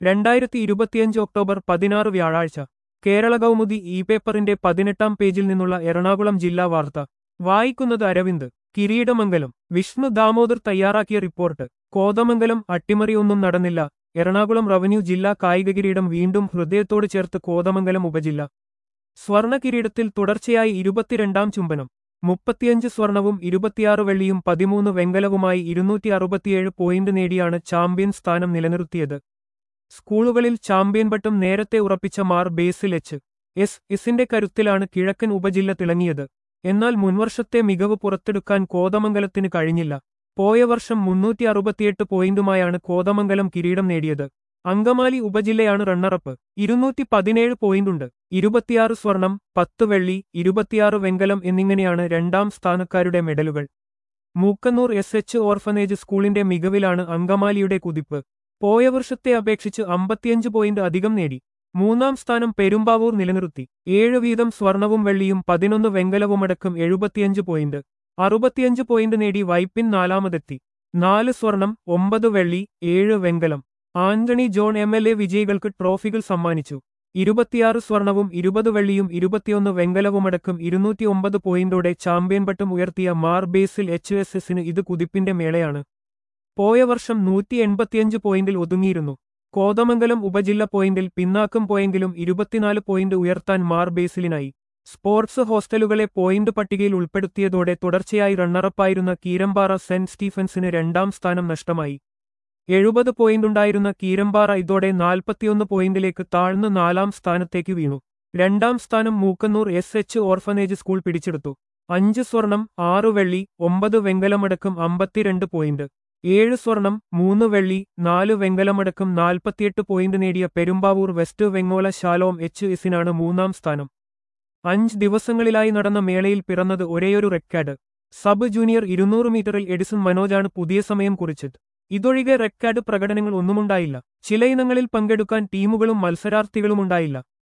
രണ്ടായിരത്തി ഇരുപത്തിയഞ്ച് ഒക്ടോബർ പതിനാറ് വ്യാഴാഴ്ച കേരള കൗമുദി ഇ പേപ്പറിന്റെ പതിനെട്ടാം പേജിൽ നിന്നുള്ള എറണാകുളം ജില്ലാ വാർത്ത വായിക്കുന്നത് അരവിന്ദ് കിരീടമംഗലം വിഷ്ണു ദാമോദർ തയ്യാറാക്കിയ റിപ്പോർട്ട് കോതമംഗലം അട്ടിമറിയൊന്നും നടന്നില്ല എറണാകുളം റവന്യൂ ജില്ലാ കായിക കിരീടം വീണ്ടും ഹൃദയത്തോട് ചേർത്ത് കോതമംഗലം ഉപജില്ല സ്വർണ കിരീടത്തിൽ തുടർച്ചയായി ഇരുപത്തിരണ്ടാം ചുംബനം മുപ്പത്തിയഞ്ച് സ്വർണവും ഇരുപത്തിയാറ് വെള്ളിയും പതിമൂന്ന് വെങ്കലവുമായി ഇരുന്നൂറ്റി അറുപത്തിയേഴ് പോയിന്റ് നേടിയാണ് ചാമ്പ്യൻ സ്ഥാനം നിലനിർത്തിയത് സ്കൂളുകളിൽ ചാമ്പ്യൻ പട്ടം നേരത്തെ ഉറപ്പിച്ച മാർ ബേസിൽ എച്ച് എസ് എസിന്റെ കരുത്തിലാണ് കിഴക്കൻ ഉപജില്ല തിളങ്ങിയത് എന്നാൽ മുൻവർഷത്തെ മികവ് പുറത്തെടുക്കാൻ കോതമംഗലത്തിന് കഴിഞ്ഞില്ല പോയ വർഷം മുന്നൂറ്റി അറുപത്തിയെട്ട് പോയിന്റുമായാണ് കോതമംഗലം കിരീടം നേടിയത് അങ്കമാലി ഉപജില്ലയാണ് റണ്ണറപ്പ് ഇരുന്നൂറ്റി പതിനേഴ് പോയിന്റുണ്ട് ഇരുപത്തിയാറ് സ്വർണം പത്ത് വെള്ളി ഇരുപത്തിയാറ് വെങ്കലം എന്നിങ്ങനെയാണ് രണ്ടാം സ്ഥാനക്കാരുടെ മെഡലുകൾ മൂക്കന്നൂർ എസ് എച്ച് ഓർഫനേജ് സ്കൂളിന്റെ മികവിലാണ് അങ്കമാലിയുടെ കുതിപ്പ് പോയ വർഷത്തെ അപേക്ഷിച്ച് അമ്പത്തിയഞ്ച് പോയിന്റ് അധികം നേടി മൂന്നാം സ്ഥാനം പെരുമ്പാവൂർ നിലനിർത്തി ഏഴ് വീതം സ്വർണവും വെള്ളിയും പതിനൊന്ന് വെങ്കലവുമടക്കം എഴുപത്തിയഞ്ച് പോയിന്റ് അറുപത്തിയഞ്ച് പോയിന്റ് നേടി വൈപ്പിൻ നാലാമതെത്തി നാല് സ്വർണം ഒമ്പത് വെള്ളി ഏഴ് വെങ്കലം Antony John M L A വിജയികൾക്ക് ട്രോഫികൾ സമ്മാനിച്ചു ഇരുപത്തിയാറ് സ്വർണവും ഇരുപത് വെള്ളിയും ഇരുപത്തിയൊന്ന് വെങ്കലവുമടക്കം ഇരുന്നൂറ്റി ഒമ്പത് പോയിന്റോടെ ചാമ്പ്യൻ പട്ടം ഉയർത്തിയ മാർ ബേസിൽ എച്ച് എസ് എസിന് ഇത് കുതിപ്പിന്റെ മേളയാണ് പോയ വർഷം നൂറ്റി എൺപത്തിയഞ്ച് പോയിന്റിൽ ഒതുങ്ങിയിരുന്നു കോതമംഗലം ഉപജില്ല പോയിന്റിൽ പിന്നാക്കം പോയെങ്കിലും ഇരുപത്തിനാല് പോയിന്റ് ഉയർത്താൻ മാർ ബേസിലിനായി സ്പോർട്സ് ഹോസ്റ്റലുകളെ പോയിന്റ് പട്ടികയിൽ ഉൾപ്പെടുത്തിയതോടെ തുടർച്ചയായി റണ്ണറപ്പായിരുന്ന കീരമ്പാറ സെന്റ് സ്റ്റീഫൻസിന് രണ്ടാം സ്ഥാനം നഷ്ടമായി എഴുപത് പോയിന്റുണ്ടായിരുന്ന കീരമ്പാറ ഇതോടെ നാൽപ്പത്തിയൊന്ന് പോയിന്റിലേക്ക് താഴ്ന്ന് നാലാം സ്ഥാനത്തേക്ക് വീണു രണ്ടാം സ്ഥാനം Mookkannoor S H orphanage school പിടിച്ചെടുത്തു അഞ്ച് സ്വർണം ആറു വെള്ളി ഒമ്പത് വെങ്കലമടക്കം അമ്പത്തിരണ്ട് പോയിന്റ് ഏഴ് സ്വർണം മൂന്ന് വെള്ളി നാല് വെങ്കലമടക്കം നാൽപ്പത്തിയെട്ട് പോയിന്റ് നേടിയ പെരുമ്പാവൂർ വെസ്റ്റ് വെങ്ങോല ശാലോം എച്ച് എസിനാണ് മൂന്നാം സ്ഥാനം അഞ്ച് ദിവസങ്ങളിലായി നടന്ന മേളയിൽ പിറന്നത് ഒരേയൊരു റെക്കാർഡ് സബ് ജൂനിയർ ഇരുന്നൂറ് മീറ്ററിൽ എഡിസൺ മനോജാണ് പുതിയ സമയം കുറിച്ചത് ഇതൊഴികെ റെക്കാർഡ് പ്രകടനങ്ങൾ ഒന്നുമുണ്ടായില്ല ചില ഇനങ്ങളിൽ പങ്കെടുക്കാൻ ടീമുകളും മത്സരാർത്ഥികളുമുണ്ടായില്ല